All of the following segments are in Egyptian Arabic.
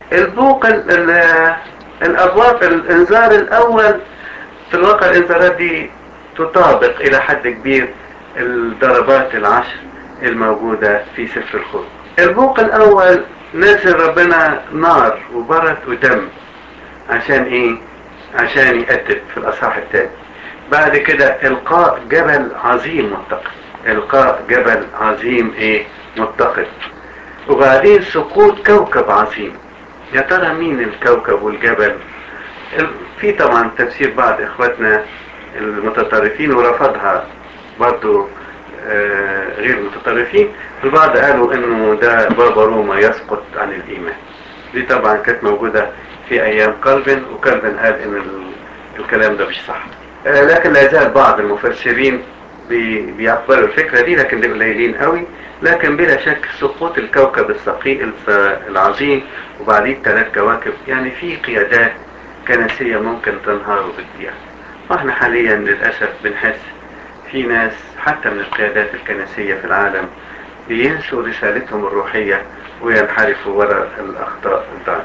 البوق ال ال الابواب الانذار الاول في الواقع الانذارات دي تطابق الى حد كبير الضربات العشر الموجودة في سفر الخروج البوق الاول نزل ربنا نار وبرد ودم عشان ايه عشان يأدب في الاصحاح الثاني بعد كده القاء جبل عظيم متقد القاء جبل عظيم ايه متقد وبعدين سقوط كوكب عظيم يا ترى مين الكوكب والجبل في طبعا تفسير بعض اخواتنا المتطرفين ورفضها برضو آه غير متطرفين البعض قالوا انه ده بابا روما يسقط عن الايمان دي طبعا كانت موجودة في ايام كالفن وكالفن قال ان الكلام ده مش صح آه لكن لا يزال بعض المفسرين بي بيقبلوا الفكرة دي لكن دي قليلين قوي لكن بلا شك سقوط الكوكب الثقيل العظيم وبعدين ثلاث كواكب يعني في قيادات كنسية ممكن تنهار وبتضيع واحنا حاليا للأسف بنحس في ناس حتى من القيادات الكنسية في العالم بينسوا رسالتهم الروحية وينحرفوا وراء الأخطاء الضعف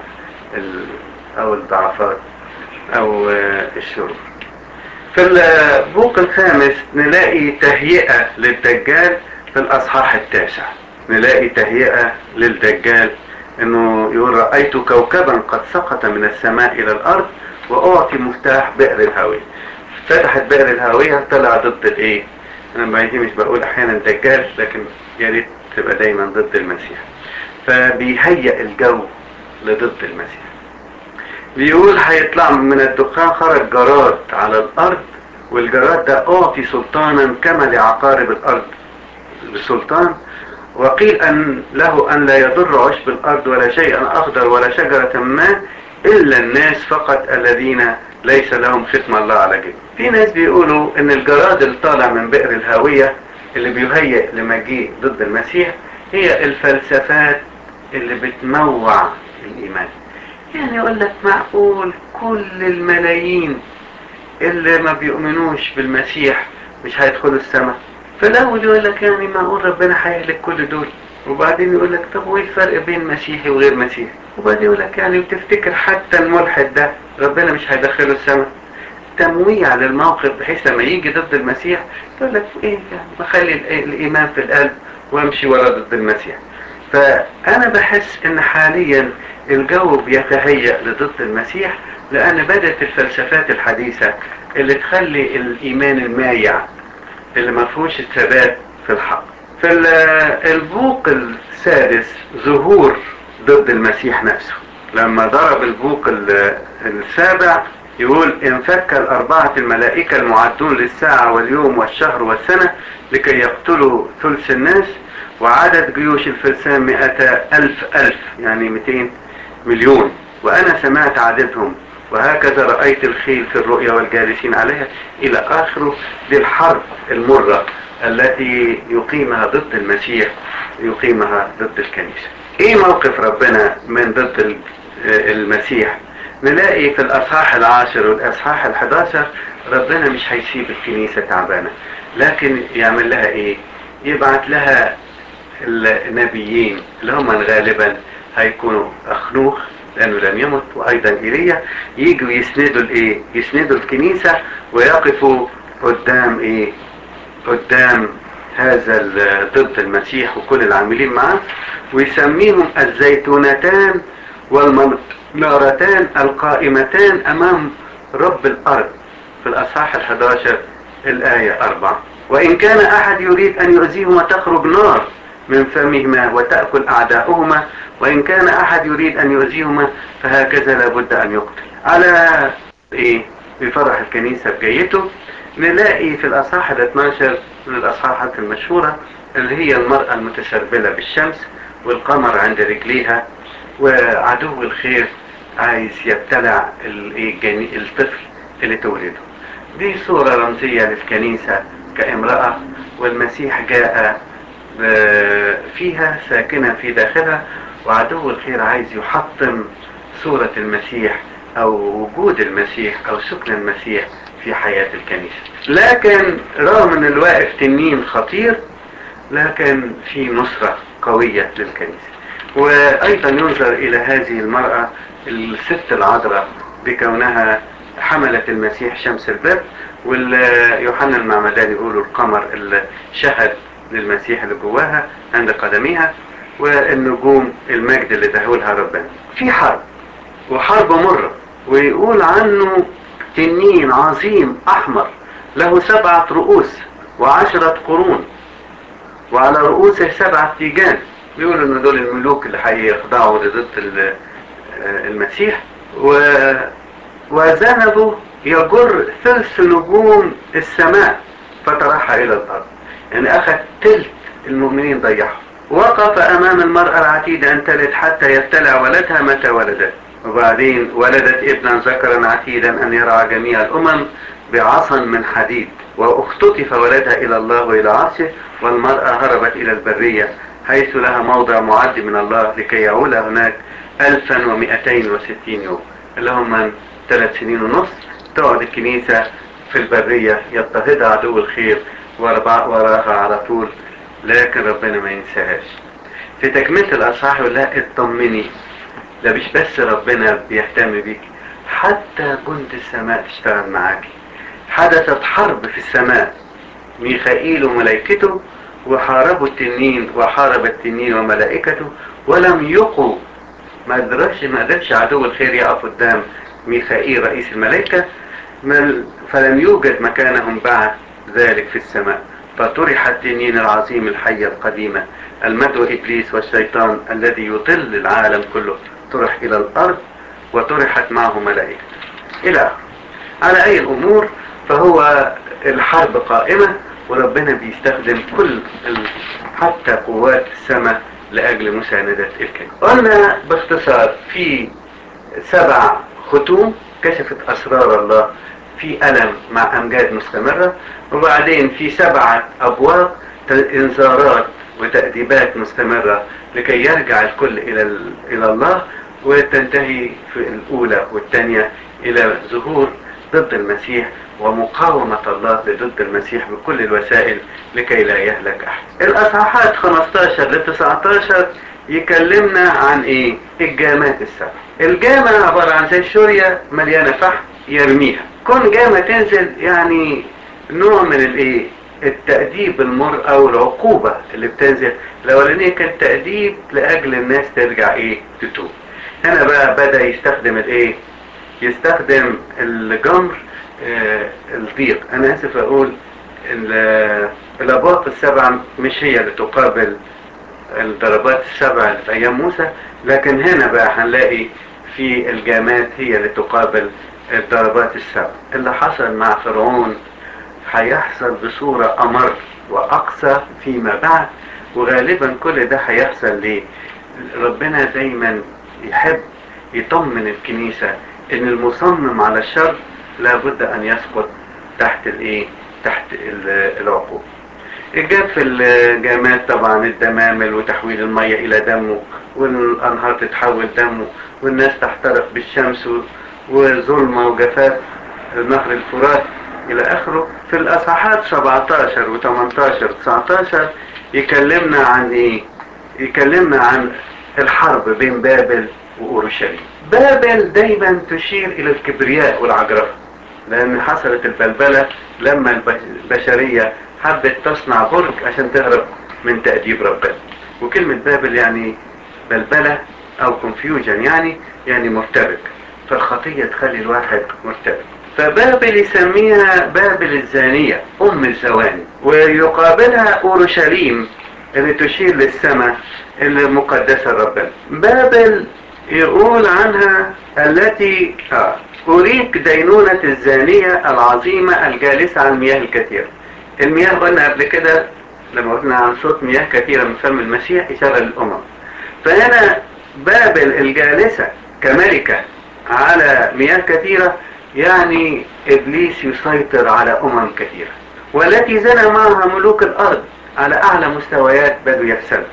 أو الضعفات أو الشرور في البوق الخامس نلاقي تهيئة للدجال في الأصحاح التاسع نلاقي تهيئة للدجال انه يقول رأيت كوكبا قد سقط من السماء الى الارض واعطي مفتاح بئر الهاوية فتحت بئر الهاوية طلع ضد الايه انا ما مش بقول احيانا دجال لكن يا ريت تبقى دايما ضد المسيح فبيهيئ الجو لضد المسيح بيقول هيطلع من الدخان خرج جراد على الارض والجراد ده اعطي سلطانا كما لعقارب الارض بسلطان وقيل أن له أن لا يضر عشب الأرض ولا شيئا أخضر ولا شجرة ما إلا الناس فقط الذين ليس لهم ختم الله على جبل في ناس بيقولوا أن الجراد اللي طالع من بئر الهاوية اللي بيهيئ لمجيء ضد المسيح هي الفلسفات اللي بتموع الإيمان يعني يقول لك معقول كل الملايين اللي ما بيؤمنوش بالمسيح مش هيدخلوا السماء فالاول يقول لك يعني معقول ربنا هيهلك كل دول وبعدين يقول لك طب وايه الفرق بين مسيحي وغير مسيحي وبعدين يقول لك يعني بتفتكر حتى الملحد ده ربنا مش هيدخله السماء تمويع للموقف بحيث لما يجي ضد المسيح يقول لك ايه يعني بخلي الايمان في القلب وامشي ورا ضد المسيح فانا بحس ان حاليا الجو بيتهيأ لضد المسيح لان بدأت الفلسفات الحديثة اللي تخلي الايمان المايع اللي ما فيهوش الثبات في الحق في البوق السادس ظهور ضد المسيح نفسه لما ضرب البوق السابع يقول انفك الأربعة الملائكة المعدون للساعة واليوم والشهر والسنة لكي يقتلوا ثلث الناس وعدد جيوش الفرسان مئة ألف ألف يعني 200 مليون وأنا سمعت عددهم وهكذا رأيت الخيل في الرؤيا والجالسين عليها إلى آخره دي الحرب المرة التي يقيمها ضد المسيح يقيمها ضد الكنيسة ايه موقف ربنا من ضد المسيح نلاقي في الاصحاح العاشر والاصحاح الحداشر ربنا مش هيسيب الكنيسة تعبانة لكن يعمل لها ايه يبعت لها النبيين اللي هم غالبا هيكونوا اخنوخ لانه لم يمت وايضا ايليا يجوا يسندوا الايه يسندوا الكنيسة ويقفوا قدام ايه قدام هذا ضد المسيح وكل العاملين معه ويسميهم الزيتونتان والمنارتان القائمتان امام رب الارض في الاصحاح ال11 الايه 4 وان كان احد يريد ان يؤذيهما تخرج نار من فمهما وتأكل أعداؤهما وإن كان أحد يريد أن يؤذيهما فهكذا لابد أن يقتل على إيه بفرح الكنيسة بجيته نلاقي في الأصحاح ال 12 من الأصحاحات المشهورة اللي هي المرأة المتسربلة بالشمس والقمر عند رجليها وعدو الخير عايز يبتلع الطفل اللي تولده دي صورة رمزية للكنيسة كامرأة والمسيح جاء فيها ساكنا في داخلها وعدو الخير عايز يحطم صورة المسيح او وجود المسيح او سكن المسيح في حياة الكنيسة لكن رغم ان الواقف تنين خطير لكن في نصرة قوية للكنيسة وأيضا ينظر إلى هذه المرأة الست العذراء بكونها حملت المسيح شمس البر واليوحنا المعمدان يقولوا القمر اللي شهد للمسيح اللي جواها عند قدميها والنجوم المجد اللي دهولها ربنا في حرب وحرب مرة ويقول عنه تنين عظيم أحمر له سبعة رؤوس وعشرة قرون وعلى رؤوسه سبعة تيجان بيقولوا ان دول الملوك اللي هيخضعوا ضد المسيح و... وذنبه يجر ثلث نجوم السماء فطرحها الى الارض يعني اخذ تلت المؤمنين ضيعهم وقف امام المرأة العتيدة ان تلد حتى يبتلع ولدها متى ولدت وبعدين ولدت ابنا ذكرا عتيدا ان يرعى جميع الامم بعصا من حديد واختطف ولدها الى الله والى عرشه والمرأة هربت الى البرية حيث لها موضع معد من الله لكي يعول هناك 1260 يوم اللي هم ثلاث سنين ونص تقعد الكنيسة في البرية يضطهدها عدو الخير وراها على طول لكن ربنا ما ينساهاش في تكملة الأصحاح يقول لها اطمني ده مش بس ربنا بيهتم بيك حتى جند السماء تشتغل معاكي حدثت حرب في السماء ميخائيل وملائكته وحاربوا التنين وحارب التنين وملائكته ولم يقوا ما قدرش ما قدرش عدو الخير يقف قدام ميخائيل رئيس الملائكة فلم يوجد مكانهم بعد ذلك في السماء فطرح التنين العظيم الحية القديمة المدعو إبليس والشيطان الذي يضل العالم كله طرح إلى الأرض وطرحت معه ملائكة إلى آخره على أي الأمور فهو الحرب قائمة وربنا بيستخدم كل حتى قوات السماء لأجل مساندة الكلمة قلنا باختصار في سبع ختوم كشفت أسرار الله في ألم مع أمجاد مستمرة وبعدين في سبعة أبواب إنذارات وتأديبات مستمرة لكي يرجع الكل إلى إلى الله وتنتهي في الأولى والثانية إلى ظهور ضد المسيح ومقاومة الله ضد المسيح بكل الوسائل لكي لا يهلك أحد الأصحاحات 15 ل 19 يكلمنا عن ايه الجامات السبع الجامة عبارة عن زي شورية مليانة فحم يرميها كون جامة تنزل يعني نوع من الايه التأديب المر او العقوبة اللي بتنزل الاولانية كان تأديب لاجل الناس ترجع ايه تتوب هنا بقى بدأ يستخدم الايه يستخدم الجمر آه الضيق انا اسف اقول الابواق السبعة مش هي اللي تقابل الضربات السبع اللي في ايام موسى لكن هنا بقى هنلاقي في الجامات هي اللي تقابل الضربات السبع اللي حصل مع فرعون هيحصل بصورة امر واقصى فيما بعد وغالبا كل ده هيحصل ليه ربنا دايما يحب يطمن الكنيسة ان المصمم على الشر لابد ان يسقط تحت الايه تحت العقوبة جاب في الجامات طبعا الدمامل وتحويل المية الى دمه والانهار تتحول دمه والناس تحترق بالشمس وظلمة وجفاف نهر الفرات الى اخره في الاصحاحات 17 و18 و19 يكلمنا عن ايه يكلمنا عن الحرب بين بابل واورشليم بابل دايما تشير الى الكبرياء والعجرفة لان حصلت البلبلة لما البشرية حبت تصنع برج عشان تهرب من تأديب ربنا وكلمة بابل يعني بلبلة او كونفيوجن يعني يعني مرتبك فالخطية تخلي الواحد مرتبك فبابل يسميها بابل الزانية ام الزواني ويقابلها اورشليم اللي تشير للسماء المقدسة لربنا بابل يقول عنها التي آه أريك دينونة الزانية العظيمة الجالسة على المياه الكثيرة المياه قلنا قبل كده لما قلنا عن صوت مياه كثيرة من فم المسيح إشارة للأمم فهنا بابل الجالسة كملكة على مياه كثيرة يعني إبليس يسيطر على أمم كثيرة والتي زنى معها ملوك الأرض على أعلى مستويات بدوا يحسنوا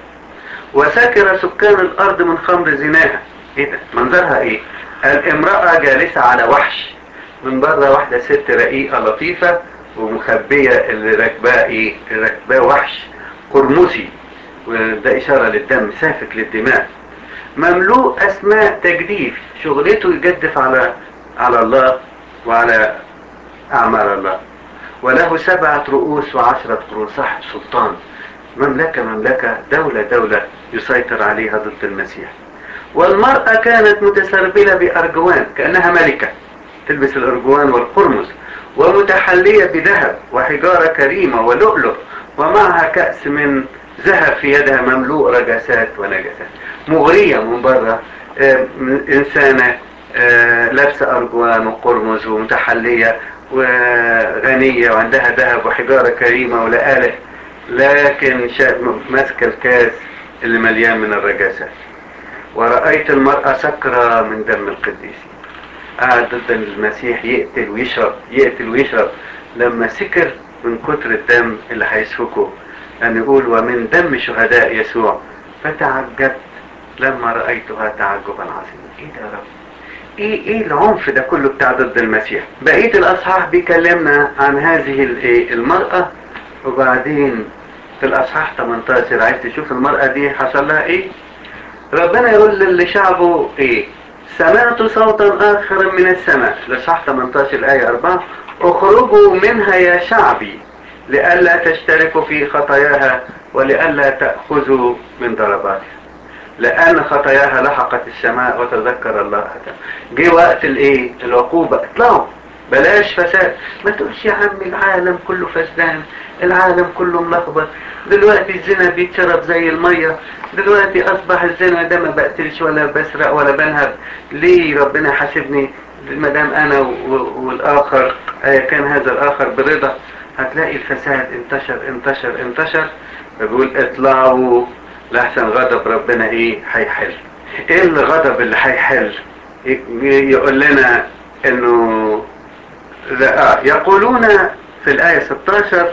وسكر سكان الأرض من خمر زناها إيه ده منظرها إيه الامرأة جالسة على وحش من بره واحدة ست رقيقة لطيفة ومخبية اللي راكباه ايه راكباه وحش قرمزي وده اشارة للدم سافك للدماء مملوء اسماء تجديف شغلته يجدف على على الله وعلى اعمال الله وله سبعة رؤوس وعشرة قرون صاحب سلطان مملكة مملكة دولة دولة يسيطر عليها ضد المسيح والمرأة كانت متسربلة بأرجوان كأنها ملكة تلبس الأرجوان والقرمز ومتحلية بذهب وحجارة كريمة ولؤلؤ ومعها كأس من ذهب في يدها مملوء رجسات ونجسات مغرية من بره آه، إنسانة آه، لابسة أرجوان وقرمز ومتحلية وغنية وعندها ذهب وحجارة كريمة ولآلئ لكن شا- ماسكة الكاس اللي مليان من الرجاسات ورأيت المرأة سكرة من دم القديسين قاعد ضد المسيح يقتل ويشرب يقتل ويشرب لما سكر من كتر الدم اللي هيسفكه أن يقول ومن دم شهداء يسوع فتعجبت لما رأيتها تعجبا عظيما ايه ده يا رب ايه ايه العنف ده كله بتاع ضد المسيح بقية الاصحاح بيكلمنا عن هذه الايه المرأة وبعدين في الاصحاح 18 عايز تشوف المرأة دي حصل لها ايه ربنا يقول لشعبه ايه سمعت صوتا اخر من السماء لصح 18 الايه 4 اخرجوا منها يا شعبي لئلا تشتركوا في خطاياها ولئلا تاخذوا من ضرباتها لان خطاياها لحقت السماء وتذكر الله أتى. جه وقت الايه العقوبه اطلعوا بلاش فساد ما تقولش يا عم العالم كله فسدان العالم كله ملخبط دلوقتي الزنا بيتشرب زي الميه دلوقتي اصبح الزنا ده ما بقتلش ولا بسرق ولا بنهب ليه ربنا حاسبني ما دام انا و- و- والاخر آه، كان هذا الاخر برضا هتلاقي الفساد انتشر انتشر انتشر بيقول اطلعوا لحسن غضب ربنا ايه هيحل ايه الغضب اللي هيحل ي- يقول لنا انه لا آه، يقولون في الآية 16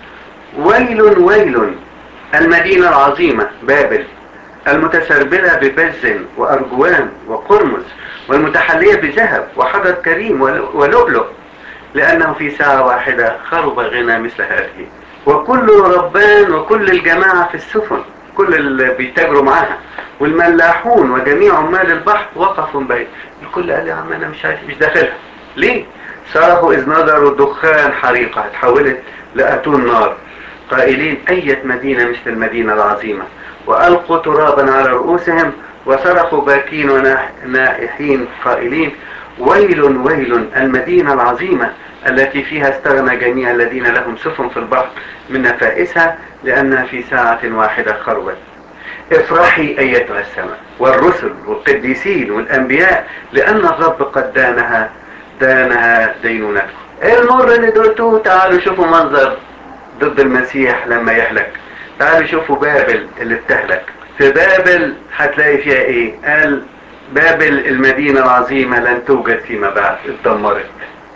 ويل ويل المدينة العظيمة بابل المتسربلة ببز وأرجوان وقرمز والمتحلية بذهب وحجر كريم ول- ولؤلؤ لأنه في ساعة واحدة خرب غنى مثل هذه وكل ربان وكل الجماعة في السفن كل اللي بيتاجروا معاها والملاحون وجميع عمال البحر وقفوا بين الكل قال يا عم أنا مش عايز مش داخلها ليه؟ صرخوا إذ نظروا دخان حريقة اتحولت لأتون نار قائلين أية مدينة مثل المدينة العظيمة وألقوا ترابا على رؤوسهم وصرخوا باكين ونائحين قائلين ويل ويل المدينة العظيمة التي فيها استغنى جميع الذين لهم سفن في البحر من نفائسها لأنها في ساعة واحدة خربت افرحي أيتها السماء والرسل والقديسين والأنبياء لأن الرب قد دانها دانها دينونتكم المر اللي دقتوه تعالوا شوفوا منظر ضد المسيح لما يهلك تعالوا شوفوا بابل اللي بتهلك في بابل هتلاقي فيها ايه قال بابل المدينة العظيمة لن توجد فيما بعد اتدمرت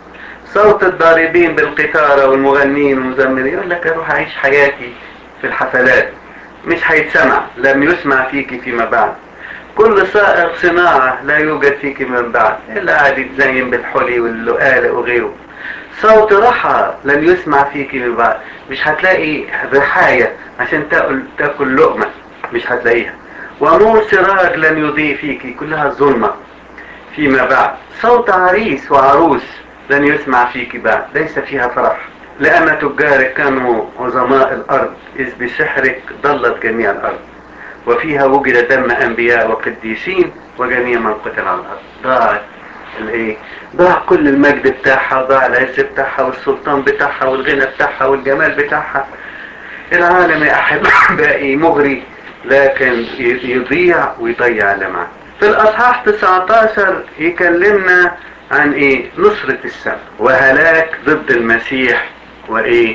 صوت الضاربين بالقيثارة والمغنين والمزمرين يقول لك اروح اعيش حياتي في الحفلات مش هيتسمع لم يسمع فيك فيما بعد كل صائغ صناعة لا يوجد فيك من بعد إلا قاعد يتزين بالحلي واللؤالئ وغيره صوت رحى لن يسمع فيك من بعد مش هتلاقي رحاية عشان تاكل تاكل لقمة مش هتلاقيها ونور سراج لن يضيء فيك كلها ظلمة فيما بعد صوت عريس وعروس لن يسمع فيك بعد ليس فيها فرح لأن تجارك كانوا عظماء الأرض إذ بسحرك ضلت جميع الأرض وفيها وجد دم أنبياء وقديسين وجميع من قتل على الأرض ضاعت الايه ضاع كل المجد بتاعها ضاع العز بتاعها والسلطان بتاعها والغنى بتاعها والجمال بتاعها العالم يا احبائي مغري لكن يضيع ويضيع اللي معاه في الاصحاح 19 يكلمنا عن ايه نصرة السماء وهلاك ضد المسيح وايه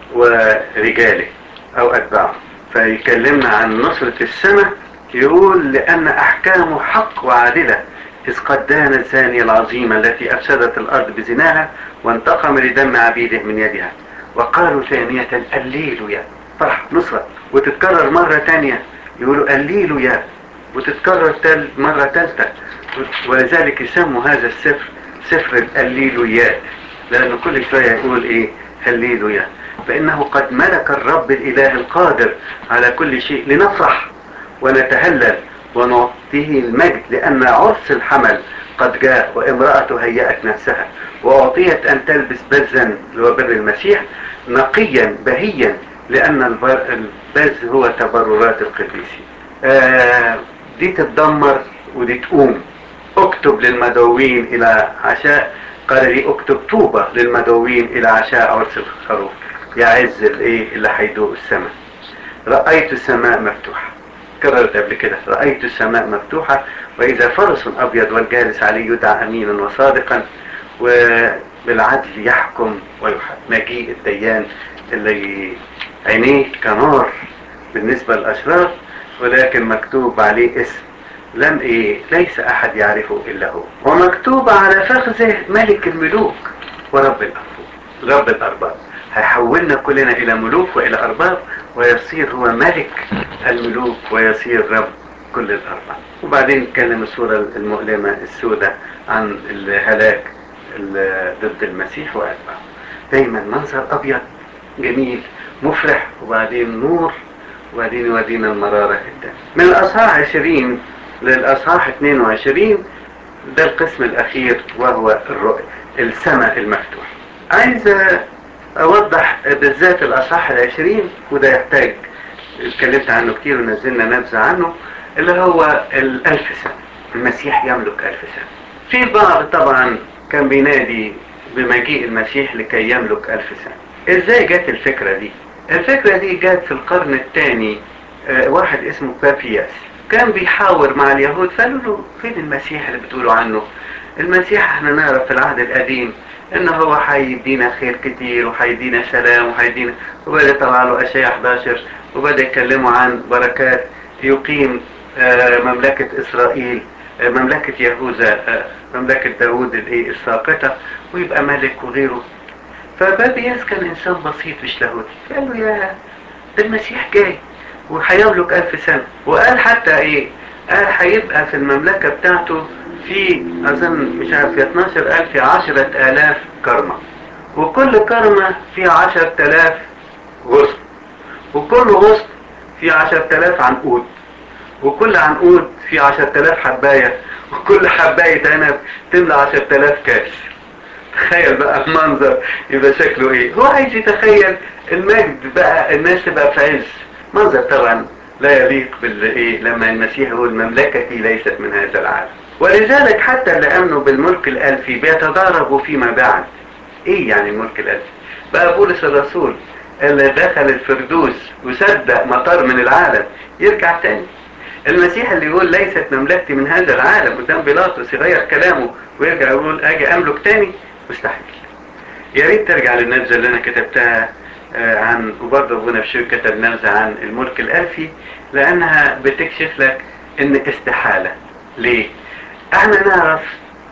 ورجاله او اتباعه فيكلمنا عن نصرة السماء يقول لان احكامه حق وعادلة إذ قد دان الزانية العظيمة التي أفسدت الأرض بزناها وانتقم لدم عبيده من يدها وقالوا ثانية الليل يا فرح نصرة وتتكرر مرة تانية يقولوا الليل يا وتتكرر تل مرة تالتة ولذلك يسموا هذا السفر سفر الليلويات لأنه كل شوية يقول إيه الليلويا فإنه قد ملك الرب الإله القادر على كل شيء لنفرح ونتهلل ونعطيه المجد لأن عرس الحمل قد جاء وامرأته هيأت نفسها وأعطيت أن تلبس بزا لوبر المسيح نقيا بهيا لأن البر... البز هو تبررات القديسين آه دي تتدمر ودي تقوم اكتب للمدعوين إلى عشاء قال لي اكتب طوبة للمدعوين إلى عشاء عرس الخروف يعز الايه اللي هيدوق السماء رأيت السماء مفتوحة كررت قبل كده رأيت السماء مفتوحة وإذا فرس أبيض والجالس عليه يدعى أمينا وصادقا وبالعدل يحكم ويحكم مجيء الديان اللي عينيه كنار بالنسبة للأشرار ولكن مكتوب عليه اسم لم ايه ليس احد يعرفه الا هو ومكتوب على فخذه ملك الملوك ورب الارباب رب الارباب هيحولنا كلنا الى ملوك والى ارباب ويصير هو ملك الملوك ويصير رب كل الارباب وبعدين نتكلم الصورة المؤلمة السوداء عن الهلاك ضد المسيح واتباعه دايما منظر ابيض جميل مفرح وبعدين نور وبعدين يودينا المرارة جدا من الاصحاح 20 للاصحاح 22 ده القسم الاخير وهو الرؤية السماء المفتوح عايز اوضح بالذات الاصحاح العشرين وده يحتاج اتكلمت عنه كتير ونزلنا نبذة عنه اللي هو الالف سنة المسيح يملك الف سنة في بعض طبعا كان بينادي بمجيء المسيح لكي يملك الف سنة ازاي جت الفكرة دي الفكرة دي جت في القرن الثاني اه واحد اسمه بابياس كان بيحاور مع اليهود فقالوا له فين المسيح اللي بتقولوا عنه المسيح احنا نعرف في العهد القديم ان هو هيدينا خير كتير وهيدينا سلام وهيدينا وبدا يطلع له اشياء 11 وبدا يتكلموا عن بركات يقيم اه مملكة اسرائيل اه مملكة يهوذا مملكة داوود الايه الساقطة ويبقى ملك وغيره فبابياس كان انسان بسيط مش لاهوتي فقال له يا ده المسيح جاي وهيملك ألف سنة وقال حتى ايه قال هيبقى في المملكة بتاعته في اظن مش عارف يا 12000 يا 10000 كرمة وكل كرمة فيها 10000 غصن وكل غصن فيه 10000 عنقود وكل عنقود فيه 10000 حباية وكل حباية عنب تملى 10000 كاس تخيل بقى المنظر يبقى شكله ايه هو عايز يتخيل المجد بقى الناس تبقى في عز منظر طبعا لا يليق بالايه لما المسيح يقول مملكتي ليست من هذا العالم ولذلك حتى اللي امنوا بالملك الالفي بيتضاربوا فيما بعد ايه يعني الملك الالفي بقى بولس الرسول اللي دخل الفردوس وصدق مطار من العالم يرجع تاني المسيح اللي يقول ليست مملكتي من هذا العالم قدام بيلاطس يغير كلامه ويرجع يقول اجي املك تاني مستحيل يا ريت ترجع للنبذه اللي انا كتبتها عن وبرضه ابونا بشير كتب نبذه عن الملك الالفي لانها بتكشف لك ان استحاله ليه؟ احنا نعرف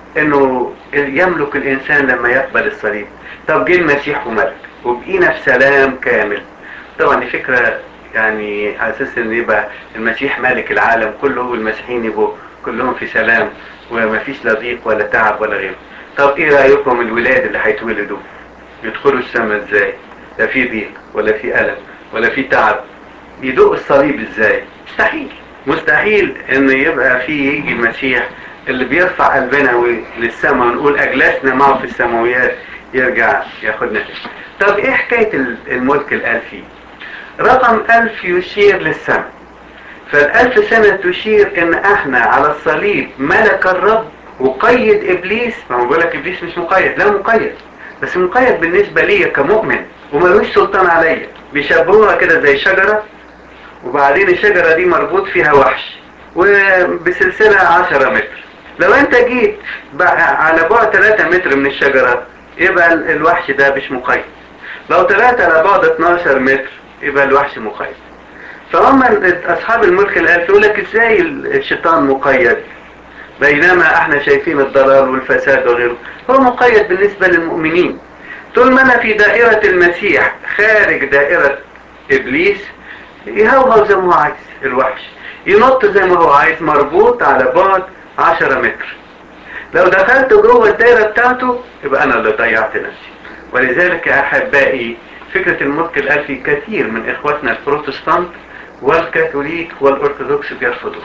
انه يملك الانسان لما يقبل الصليب طب جه المسيح وملك وبقينا في سلام كامل طبعا دي فكره يعني على اساس ان يبقى المسيح مالك العالم كله والمسيحيين يبقوا كلهم في سلام ومفيش لا ضيق ولا تعب ولا غيره طب ايه رايكم الولاد اللي هيتولدوا يدخلوا السماء ازاي لا في ضيق ولا في الم ولا في تعب يدوق الصليب ازاي مستحيل مستحيل ان يبقى في يجي المسيح اللي بيرفع قلبنا للسماء ونقول اجلسنا معه في السماويات يرجع ياخدنا طب ايه حكايه الملك الالفي رقم ألف يشير للسماء فالألف سنة تشير إن إحنا على الصليب ملك الرب وقيد إبليس ما هو بيقول لك إبليس مش مقيد لا مقيد بس مقيد بالنسبة لي كمؤمن وملوش سلطان عليا بيشبهوها كده زي شجرة وبعدين الشجرة دي مربوط فيها وحش وبسلسلة 10 متر لو انت جيت بقى على بعد 3 متر من الشجرة يبقى الوحش ده مش مقيد لو طلعت على بعد 12 متر يبقى الوحش مقيد فهم اصحاب الملك الالف يقول لك ازاي الشيطان مقيد بينما احنا شايفين الضلال والفساد وغيره هو مقيد بالنسبة للمؤمنين طول ما انا في دائرة المسيح خارج دائرة ابليس يهوهو زي ما هو عايز الوحش ينط زي ما هو عايز مربوط على بعد 10 متر لو دخلت جوه الدائرة بتاعته يبقى انا اللي ضيعت نفسي ولذلك يا احبائي فكرة الملك الالفي كثير من اخواتنا البروتستانت والكاثوليك والارثوذكس بيرفضوها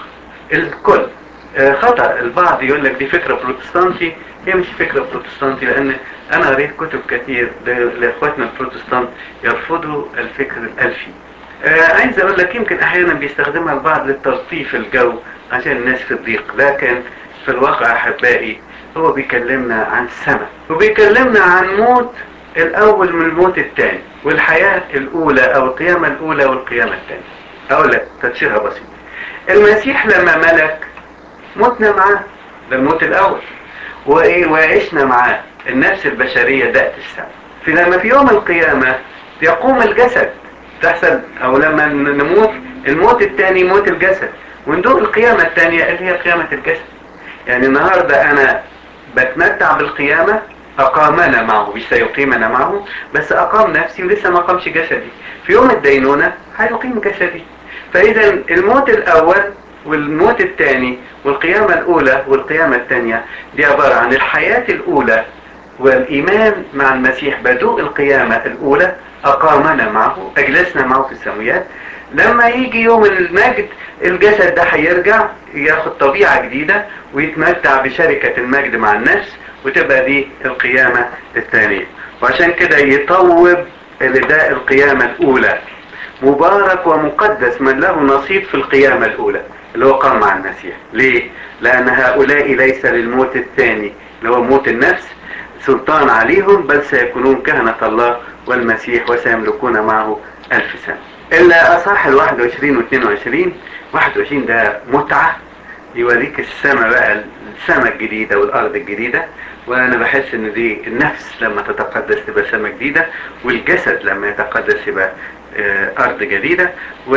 الكل خطأ البعض يقول لك دي فكرة بروتستانتي هي مش فكرة بروتستانتي لأن أنا قريت كتب كتير لإخواتنا البروتستانت يرفضوا الفكر الألفي آه عايز أقول لك يمكن أحيانا بيستخدمها البعض لتلطيف الجو عشان الناس في الضيق لكن في الواقع أحبائي هو بيكلمنا عن السماء وبيكلمنا عن موت الأول من الموت الثاني والحياة الأولى أو القيامة الأولى والقيامة الثانية أقول لك تفسيرها بسيط المسيح لما ملك متنا معاه ده الموت الأول وإيه وعشنا معاه النفس البشرية دقت السماء في لما في يوم القيامة يقوم الجسد تحصل أو لما نموت الموت الثاني موت الجسد وندوق القيامة الثانية اللي هي قيامة الجسد يعني النهاردة أنا بتمتع بالقيامة أقامنا معه مش سيقيمنا معه بس أقام نفسي ولسه ما قامش جسدي في يوم الدينونة هيقيم جسدي فإذا الموت الأول والموت الثاني والقيامة الأولى والقيامة الثانية دي عبارة عن الحياة الأولى والإيمان مع المسيح بدوء القيامة الأولى أقامنا معه أجلسنا معه في السماويات لما يجي يوم المجد الجسد ده هيرجع ياخد طبيعة جديدة ويتمتع بشركة المجد مع النفس وتبقى دي القيامة الثانية وعشان كده يطوب لداء القيامة الأولى مبارك ومقدس من له نصيب في القيامة الأولى اللي هو قام مع المسيح ليه؟ لأن هؤلاء ليس للموت الثاني اللي هو موت النفس سلطان عليهم بل سيكونون كهنة الله والمسيح وسيملكون معه ألف سنة إلا أصح ال 21 و 22 21 ده متعة يوريك السماء بقى السماء الجديدة والأرض الجديدة وأنا بحس إن دي النفس لما تتقدس تبقى سماء جديدة والجسد لما يتقدس يبقى أرض جديدة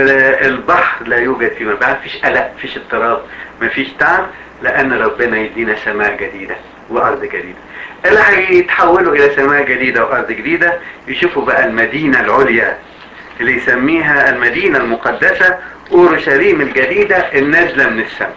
والبحر لا يوجد فيه بعد فيش قلق فيش اضطراب مفيش تعب لأن ربنا يدينا سماء جديدة وأرض جديدة اللي هيتحولوا إلى سماء جديدة وأرض جديدة يشوفوا بقى المدينة العليا اللي يسميها المدينة المقدسة أورشليم الجديدة النازلة من السماء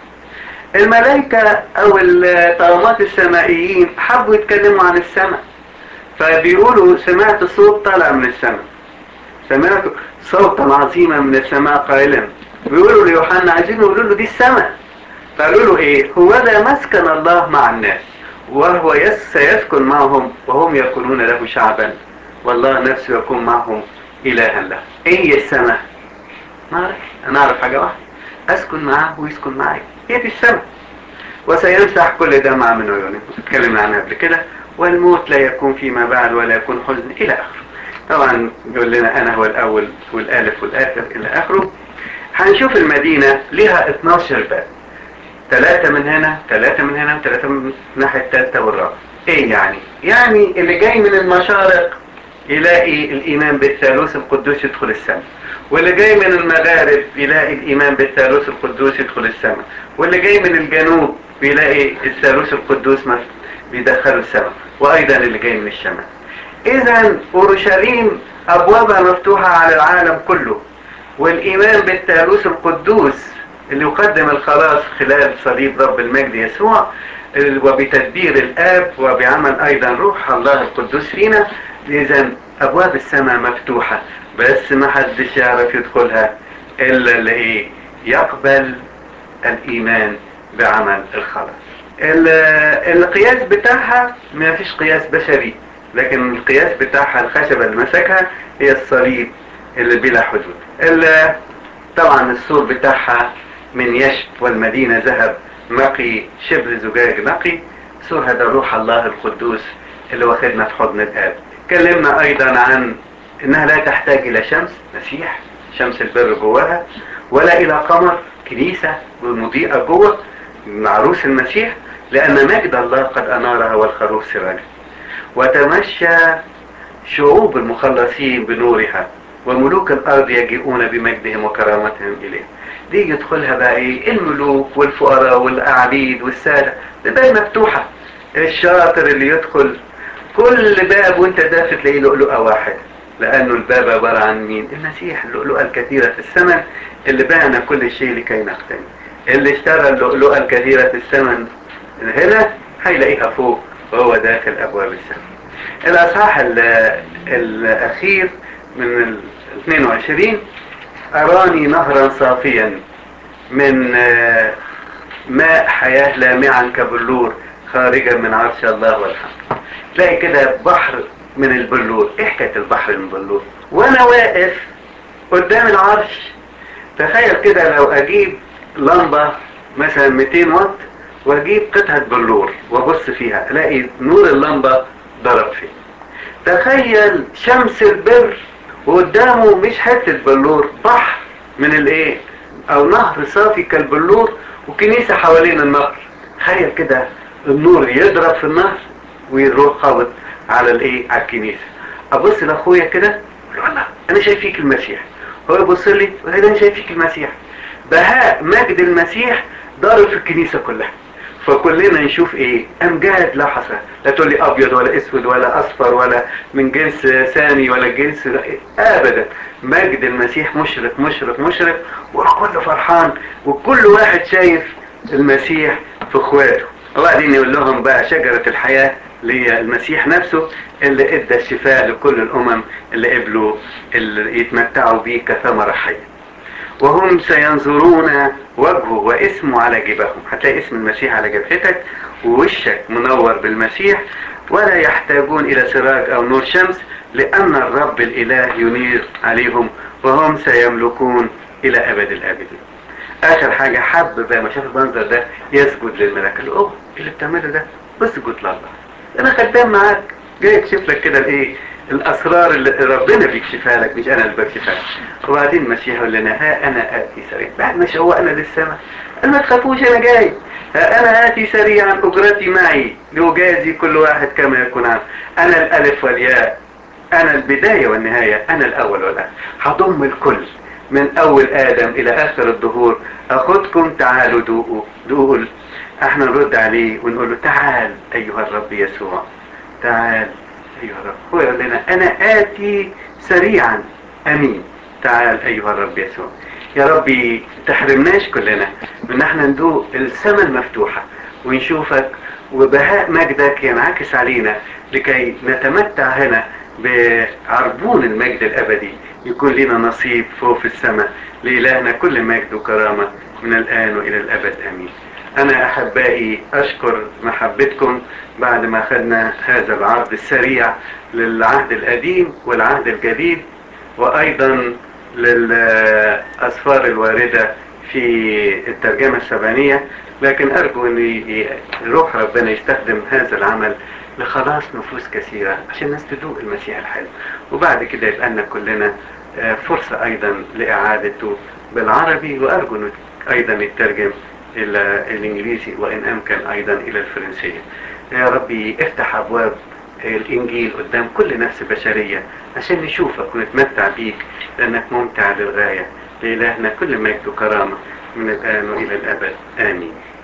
الملائكة أو الطغمات السمائيين حبوا يتكلموا عن السماء فبيقولوا سمعت صوت طالع من السماء سمعت صوتا عظيما من السماء قائلا بيقولوا ليوحنا عايزين يقولوا له دي السماء فقالوا له ايه هو ذا مسكن الله مع الناس وهو يس سيسكن معهم وهم يكونون له شعبا والله نفسه يكون معهم إلها له ايه هي السماء نعرف انا اعرف حاجة واحدة اسكن معاه ويسكن معي هي دي السماء وسيمسح كل دمعة من عيونهم اتكلمنا عنها قبل كده والموت لا يكون فيما بعد ولا يكون حزن الى اخره طبعا يقول لنا انا هو الاول والالف والاخر الى اخره هنشوف المدينة لها 12 باب ثلاثة من هنا ثلاثة من هنا وثلاثة من الناحية الثالثة والرابعة ايه يعني يعني اللي جاي من المشارق يلاقي الايمان بالثالوث القدوس يدخل السماء واللي جاي من المغارب يلاقي الايمان بالثالوث القدوس يدخل السماء واللي جاي من الجنوب بيلاقي الثالوث القدوس بيدخله السماء وايضا اللي جاي من الشمال اذا اورشليم ابوابها مفتوحة على العالم كله والايمان بالثالوث القدوس اللي يقدم الخلاص خلال صليب رب المجد يسوع وبتدبير الاب وبعمل ايضا روح الله القدوس فينا اذا ابواب السماء مفتوحة بس ما حدش يعرف يدخلها الا اللي ايه يقبل الايمان بعمل الخلاص القياس بتاعها ما فيش قياس بشري لكن القياس بتاعها الخشبة اللي مسكها هي الصليب اللي بلا حدود طبعا السور بتاعها من يشب والمدينة ذهب نقي شبه زجاج نقي سور هذا روح الله القدوس اللي واخدنا في حضن الآب اتكلمنا أيضا عن إنها لا تحتاج إلى شمس مسيح شمس البر جواها ولا إلى قمر كنيسة مضيئة جوه عروس المسيح لأن مجد الله قد أنارها والخروف سراجا وتمشى شعوب المخلصين بنورها وملوك الأرض يجيئون بمجدهم وكرامتهم إليه دي يدخلها بقى ايه الملوك والفقراء والأعبيد والسادة باب مفتوحة الشاطر اللي يدخل كل باب وانت داخل تلاقيه لؤلؤة واحد لأنه الباب عبارة عن مين المسيح اللؤلؤة الكثيرة في الثمن اللي باعنا كل شيء لكي نغتني اللي اشترى اللؤلؤة الكثيرة في الثمن هنا هيلاقيها فوق وهو داخل أبواب السماء الأصحاح الأخير من ال 22 أراني نهرا صافيا من ماء حياة لامعا كبلور خارجا من عرش الله والحمد تلاقي كده بحر من البلور ايه حكايه البحر من البلور وانا واقف قدام العرش تخيل كده لو اجيب لمبة مثلا 200 واط واجيب قطعة بلور وابص فيها الاقي نور اللمبة ضرب فيه تخيل شمس البر وقدامه مش حتة بلور بحر من الايه او نهر صافي كالبلور وكنيسة حوالين النهر تخيل كده النور يضرب في النهر ويروح خابط على الايه على الكنيسة ابص لاخويا كده والله انا شايف فيك المسيح هو يبص لي وهذا انا شايف فيك المسيح بهاء مجد المسيح ضارب في الكنيسة كلها فكلنا نشوف ايه امجاد لا حصر لا تقول لي ابيض ولا اسود ولا اصفر ولا من جنس سامي ولا جنس ابدا مجد المسيح مشرق مشرق مشرق والكل فرحان وكل واحد شايف المسيح في اخواته وبعدين يقول لهم بقى شجرة الحياة اللي هي المسيح نفسه اللي ادى الشفاء لكل الامم اللي قبلوا اللي يتمتعوا بيه كثمرة حية وهم سينظرون وجهه واسمه على جبههم هتلاقي اسم المسيح على جبهتك ووشك منور بالمسيح ولا يحتاجون الى سراج او نور شمس لان الرب الاله ينير عليهم وهم سيملكون الى ابد الابدين اخر حاجة حب بقى ما شاف المنظر ده يسجد للملك قال له اوه اللي بتعمله ده اسجد لله انا خدام معاك جاي اكشف لك كده الايه الاسرار اللي ربنا بيكشفها لك مش انا اللي بكشفها لك وبعدين المسيح يقول لنا ها انا اتي سريعا بعد ما شوقنا للسماء قال ما تخافوش انا جاي ها انا اتي سريعا اجرتي معي لاجازي كل واحد كما يكون عام انا الالف والياء انا البدايه والنهايه انا الاول والاخر هضم الكل من اول ادم الى اخر الدهور اخدكم تعالوا دوقوا دوقوا احنا نرد عليه ونقول له تعال ايها الرب يسوع تعال ايها الرب هو يقول لنا انا اتي سريعا امين تعال ايها الرب يسوع يا ربي تحرمناش كلنا من احنا ندوق السماء المفتوحة ونشوفك وبهاء مجدك ينعكس علينا لكي نتمتع هنا بعربون المجد الابدي يكون لنا نصيب فوق في السماء لإلهنا كل مجد وكرامة من الآن وإلى الأبد آمين أنا أحبائي أشكر محبتكم بعد ما أخذنا هذا العرض السريع للعهد القديم والعهد الجديد وأيضا للأسفار الواردة في الترجمة السبانية لكن أرجو أن روح ربنا يستخدم هذا العمل لخلاص نفوس كثيرة عشان الناس تدوق المسيح الحلو وبعد كده يبقى لنا كلنا فرصة أيضا لإعادته بالعربي وأرجو أنه أيضا يترجم إلى الإنجليزي وإن أمكن أيضا إلى الفرنسية يا ربي افتح أبواب الإنجيل قدام كل نفس بشرية عشان نشوفك ونتمتع بيك لأنك ممتع للغاية لإلهنا كل مجد وكرامة من الآن وإلى الأبد آمين